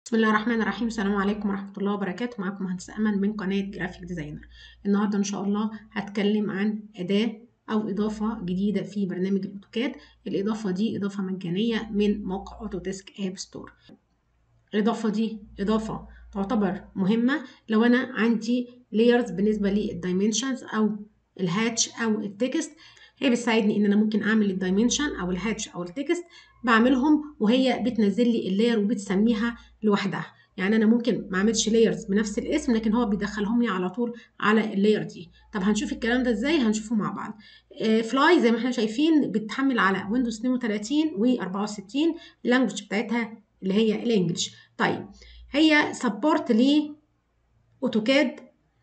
بسم الله الرحمن الرحيم السلام عليكم ورحمة الله وبركاته معكم مهندس أمل من قناة جرافيك ديزاينر النهاردة إن شاء الله هتكلم عن أداة أو إضافة جديدة في برنامج الأوتوكاد الإضافة دي إضافة مجانية من موقع أوتوديسك آب ستور الإضافة دي إضافة تعتبر مهمة لو أنا عندي layers بالنسبة للدايمنشنز أو الهاتش أو التكست هي بتساعدني ان انا ممكن اعمل الدايمنشن او الهاتش او التكست بعملهم وهي بتنزل لي اللاير وبتسميها لوحدها يعني انا ممكن ما اعملش لايرز بنفس الاسم لكن هو بيدخلهم لي على طول على اللاير دي طب هنشوف الكلام ده ازاي هنشوفه مع بعض فلاي زي ما احنا شايفين بتحمل على ويندوز 32 و64 اللانجوج بتاعتها اللي هي الانجليش طيب هي سبورت ل اوتوكاد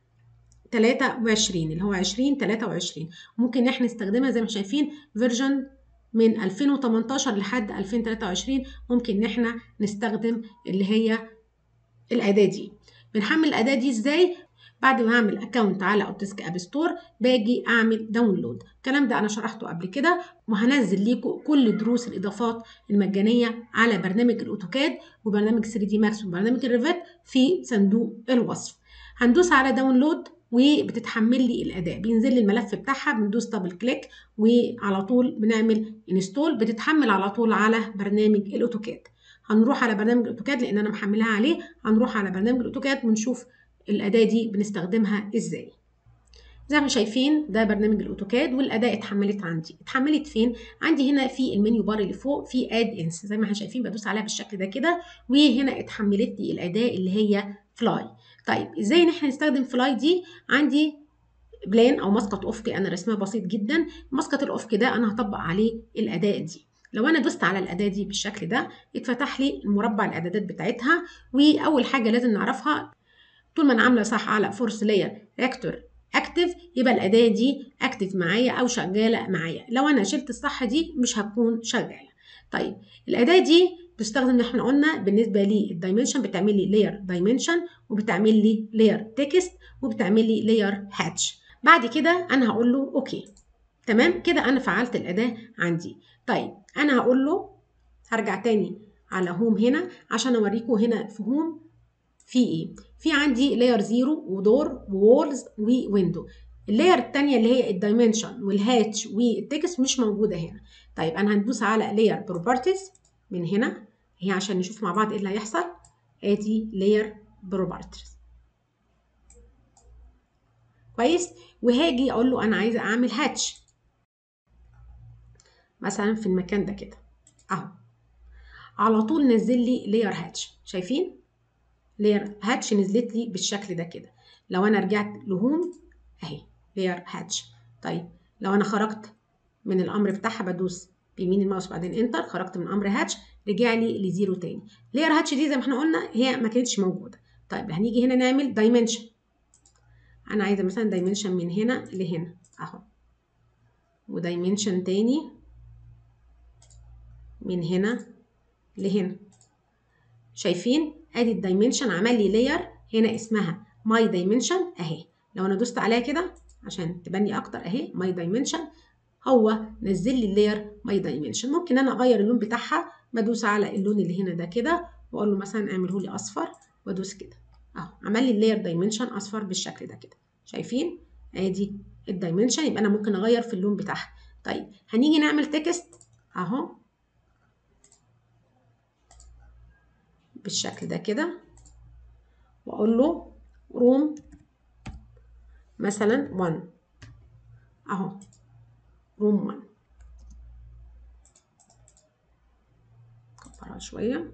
23 اللي هو 20 23 ممكن احنا نستخدمها زي ما شايفين فيرجن من 2018 لحد 2023 ممكن ان احنا نستخدم اللي هي الاداه دي بنحمل الاداه دي ازاي بعد ما اعمل اكونت على اوتوسك اب ستور باجي اعمل داونلود الكلام ده انا شرحته قبل كده وهنزل لكم كل دروس الاضافات المجانيه على برنامج الاوتوكاد وبرنامج 3 دي ماكس وبرنامج الريفت في صندوق الوصف هندوس على داونلود وبتتحمل لي الاداء بينزل لي الملف بتاعها بندوس دبل كليك وعلى طول بنعمل انستول بتتحمل على طول على برنامج الاوتوكاد هنروح على برنامج الاوتوكاد لان انا محملها عليه هنروح على برنامج الاوتوكاد ونشوف الاداه دي بنستخدمها ازاي زي ما شايفين ده برنامج الاوتوكاد والاداه اتحملت عندي اتحملت فين عندي هنا في المنيو بار اللي فوق في اد انس زي ما احنا شايفين بدوس عليها بالشكل ده كده وهنا اتحملت لي الاداه اللي هي فلاي طيب ازاي ان احنا نستخدم فلاي دي عندي بلان او مسقط افقي انا رسمها بسيط جدا مسقط الافقي ده انا هطبق عليه الاداه دي لو انا دوست على الاداه دي بالشكل ده اتفتح لي مربع الاعدادات بتاعتها واول حاجه لازم نعرفها طول ما انا عامله صح على فورس لاير رياكتور اكتف يبقى الاداه دي اكتف معايا او شغاله معايا لو انا شلت الصح دي مش هتكون شغاله طيب الاداه دي بتستخدم اللي احنا قلنا بالنسبه للدايمنشن بتعمل لي لاير دايمنشن وبتعمل لي لاير تكست وبتعمل لي لاير هاتش بعد كده انا هقول له اوكي تمام كده انا فعلت الاداه عندي طيب انا هقول له هرجع تاني على هوم هنا عشان اوريكم هنا في هوم في ايه في عندي لاير زيرو ودور وولز وويندو اللاير الثانيه اللي هي الدايمنشن والهاتش والتكست مش موجوده هنا طيب انا هندوس على لاير بروبرتيز من هنا هي عشان نشوف مع بعض ايه اللي هيحصل ادي لاير بروبرتيز كويس وهاجي اقول له انا عايزه اعمل هاتش مثلا في المكان ده كده اهو على طول نزل لي لاير هاتش شايفين لاير هاتش نزلت لي بالشكل ده كده لو انا رجعت لهوم اهي لاير هاتش طيب لو انا خرجت من الامر بتاعها بدوس بيمين الماوس بعدين انتر خرجت من امر هاتش رجع لي لزيرو تاني لاير هاتش دي زي ما احنا قلنا هي ما كانتش موجوده طيب هنيجي هنا نعمل دايمنشن انا عايزه مثلا دايمنشن من هنا لهنا اهو ودايمنشن تاني من هنا لهنا شايفين ادي الدايمنشن عمل لي لاير هنا اسمها ماي دايمنشن اهي لو انا دوست عليها كده عشان تبني اكتر اهي ماي دايمنشن هو نزل لي اللاير ماي دايمنشن ممكن انا اغير اللون بتاعها بدوس على اللون اللي هنا ده كده واقول له مثلا اعمله لي اصفر وادوس كده اهو عمل لي اللاير دايمنشن اصفر بالشكل ده كده شايفين ادي الدايمنشن يبقى انا ممكن اغير في اللون بتاعها طيب هنيجي نعمل تكست اهو بالشكل ده كده واقول له روم مثلا 1 اهو روم 1 كبرها شويه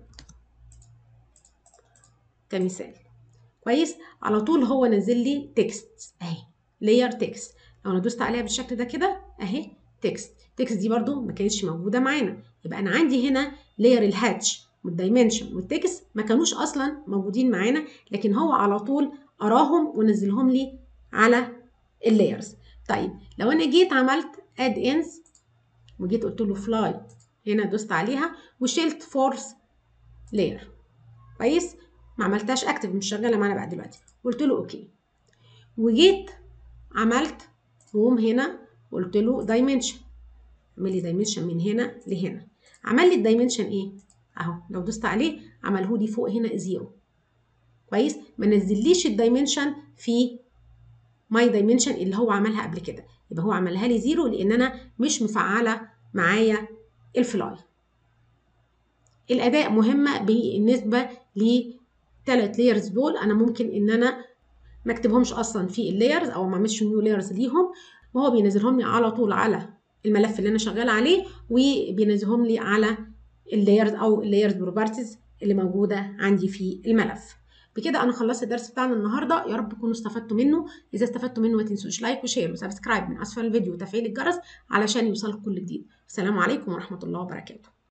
كمثال كويس على طول هو نزل لي تكست اهي لاير تكست لو انا دوست عليها بالشكل ده كده اهي تكست تكست دي برده ما كانتش موجوده معانا يبقى انا عندي هنا لاير الهاتش والدايمنشن والتكست ما كانوش اصلا موجودين معانا لكن هو على طول قراهم ونزلهم لي على اللايرز طيب لو انا جيت عملت اد انس وجيت قلت له فلاي هنا دوست عليها وشلت فورس لاير كويس ما عملتهاش اكتف مش شغاله معانا بقى دلوقتي قلت له اوكي وجيت عملت هوم هنا قلت له دايمنشن اعمل لي دايمنشن من هنا لهنا عمل لي الدايمنشن ايه اهو لو دوست عليه عمله لي فوق هنا زيرو كويس ما نزليش الدايمنشن في ماي دايمنشن اللي هو عملها قبل كده يبقى هو عملها لي زيرو لان انا مش مفعله معايا الفلاي الاداء مهمه بالنسبه لثلاث لايرز دول انا ممكن ان انا ما اكتبهمش اصلا في اللايرز او ما اعملش نيو لايرز ليهم وهو بينزلهم لي على طول على الملف اللي انا شغاله عليه وبينزلهم لي على اللايرز او اللايرز بروبرتيز اللي موجوده عندي في الملف بكده انا خلصت الدرس بتاعنا النهارده يا رب تكونوا استفدتوا منه اذا استفدتوا منه ما تنسوش لايك وشير وسبسكرايب من اسفل الفيديو وتفعيل الجرس علشان يوصلك كل جديد السلام عليكم ورحمه الله وبركاته